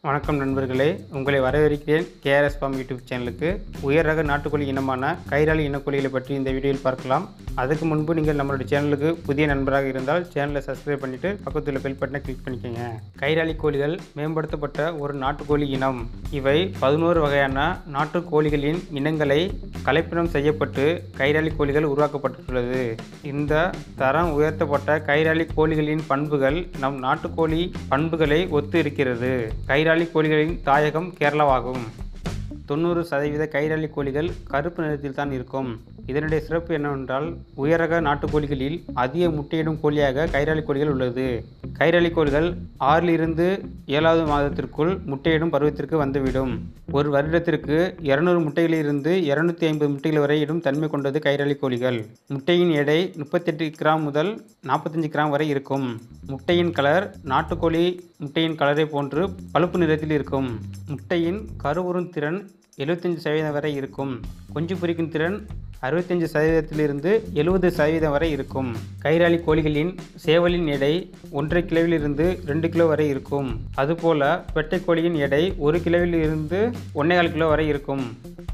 வணக்கம் நண்பர்களே உங்களை வரவேற்கிறேன் கேஆர்எஸ் ஃபார்ம் யூடியூப் சேனலுக்கு உயர் ரக நாட்டுக்கோழி இனமான கைராளி இனக்கோழிகளை பற்றி இந்த வீடியோவில் பார்க்கலாம் அதுக்கு முன்பு நீங்கள் நம்மளுடைய சேனலுக்கு புதிய நண்பராக இருந்தால் சேனலை சப்ஸ்கிரைப் பண்ணிவிட்டு பக்கத்தில் பெல் பட்டனை கிளிக் பண்ணிக்கோங்க கைராளி கோழிகள் மேம்படுத்தப்பட்ட ஒரு நாட்டுக்கோழி இனம் இவை பதினோரு வகையான நாட்டுக்கோழிகளின் இனங்களை கலப்பினம் செய்யப்பட்டு கைராளி கோழிகள் உருவாக்கப்பட்டுள்ளது இந்த தரம் உயர்த்தப்பட்ட கைராளி கோழிகளின் பண்புகள் நம் நாட்டுக்கோழி பண்புகளை ஒத்து இருக்கிறது கைராளி கோழிகளின் தாயகம் கேரளாவாகும் தொண்ணூறு சதவீத கைராளி கோழிகள் கருப்பு நிறத்தில் தான் இருக்கும் இதனுடைய சிறப்பு என்னவென்றால் உயரக நாட்டுக்கோழிகளில் அதிக முட்டையிடும் கோழியாக கைராளி கோழிகள் உள்ளது கைராளி கோழிகள் ஆறிலிருந்து ஏழாவது மாதத்திற்குள் முட்டையிடும் பருவத்திற்கு வந்துவிடும் ஒரு வருடத்திற்கு இருநூறு முட்டைகளிலிருந்து இருநூத்தி ஐம்பது முட்டைகள் வரை இடும் தன்மை கொண்டது கைராளி கோழிகள் முட்டையின் எடை முப்பத்தெட்டு கிராம் முதல் நாற்பத்தஞ்சு கிராம் வரை இருக்கும் முட்டையின் கலர் நாட்டுக்கோழி முட்டையின் கலரை போன்று பழுப்பு நிறத்தில் இருக்கும் முட்டையின் கருவுறும் திறன் எழுபத்தஞ்சு சதவீதம் வரை இருக்கும் குஞ்சு பொரிக்கும் திறன் அறுபத்தஞ்சு சதவீதத்திலிருந்து எழுபது சதவீதம் வரை இருக்கும் கைராளி கோழிகளின் சேவலின் எடை ஒன்றரை கிலோவிலிருந்து ரெண்டு கிலோ வரை இருக்கும் அதுபோல பெட்டை கோழியின் எடை ஒரு கிலோவில் இருந்து ஒன்றேகால் கிலோ வரை இருக்கும்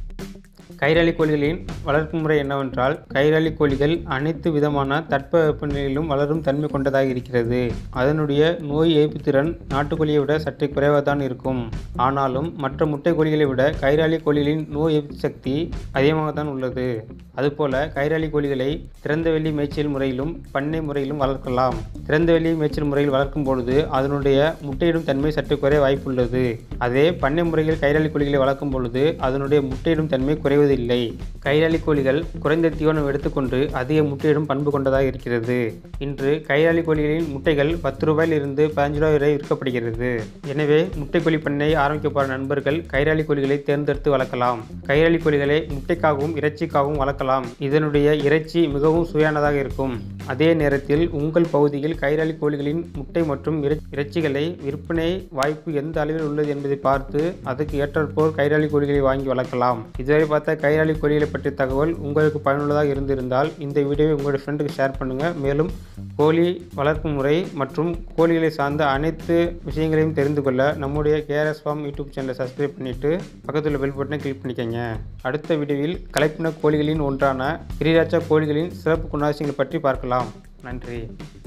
கைராளி கோழிகளின் வளர்ப்பு முறை என்னவென்றால் கைராளி கோழிகள் அனைத்து விதமான தட்பவெப்பநிலையிலும் வளரும் தன்மை கொண்டதாக இருக்கிறது அதனுடைய நோய் எதிர்ப்பு திறன் நாட்டுக்கோழியை விட சற்றே குறைவாக தான் இருக்கும் ஆனாலும் மற்ற முட்டை கோழிகளை விட கைராளி கோழிகளின் நோய் எதிர்ப்பு சக்தி அதிகமாக தான் உள்ளது அதுபோல கைராளி கோழிகளை திறந்தவெளி மேய்ச்சல் முறையிலும் பண்ணை முறையிலும் வளர்க்கலாம் திறந்தவெளி மேய்ச்சல் முறையில் வளர்க்கும் பொழுது அதனுடைய முட்டையிடும் தன்மை சற்று குறைய வாய்ப்புள்ளது அதே பண்ணை முறையில் கைராளி கோழிகளை வளர்க்கும் பொழுது அதனுடைய முட்டையிடும் தன்மை குறைவதில்லை கைராளி கோழிகள் குறைந்த தீவனம் எடுத்துக்கொண்டு அதிக முட்டையிடும் பண்பு கொண்டதாக இருக்கிறது இன்று கைராளி கோழிகளின் முட்டைகள் பத்து ரூபாயில் இருந்து பதினஞ்சு ரூபாய் வரை விற்கப்படுகிறது எனவே முட்டை கோழி பண்ணை ஆரம்பிக்க போகிற நண்பர்கள் கைராளி கோழிகளை தேர்ந்தெடுத்து வளர்க்கலாம் கைராளி கோழிகளை முட்டைக்காகவும் இறைச்சிக்காகவும் வளர்க்கலாம் இதனுடைய இறைச்சி மிகவும் சுவையானதாக இருக்கும் அதே நேரத்தில் உங்கள் பகுதியில் கைராளி கோழிகளின் முட்டை மற்றும் இறை- இறைச்சிகளை விற்பனை வாய்ப்பு எந்த அளவில் உள்ளது என்பதை பார்த்து அதுக்கு ஏற்றாற்போல் கைராளி கோழிகளை வாங்கி வளர்க்கலாம் இதுவரை பார்த்த கைராளி கோழிகளை பற்றிய தகவல் உங்களுக்கு பயனுள்ளதாக இருந்திருந்தால் இந்த வீடியோவை உங்களுடைய ஃப்ரெண்டுக்கு ஷேர் பண்ணுங்கள் மேலும் கோழி வளர்ப்பு முறை மற்றும் கோழிகளை சார்ந்த அனைத்து விஷயங்களையும் தெரிந்து கொள்ள நம்முடைய கேஆர்எஸ் ஃபார்ம் யூடியூப் சேனலை சப்ஸ்கிரைப் பண்ணிவிட்டு பக்கத்தில் உள்ள பெல் பட்டனை கிளிக் பண்ணிக்கோங்க அடுத்த வீடியோவில் கலப்பின கோழிகளின் ஒன்றான கிரிராச்சா கோழிகளின் சிறப்பு குணாதிசயங்களை பற்றி பார்க்கலாம் நன்றி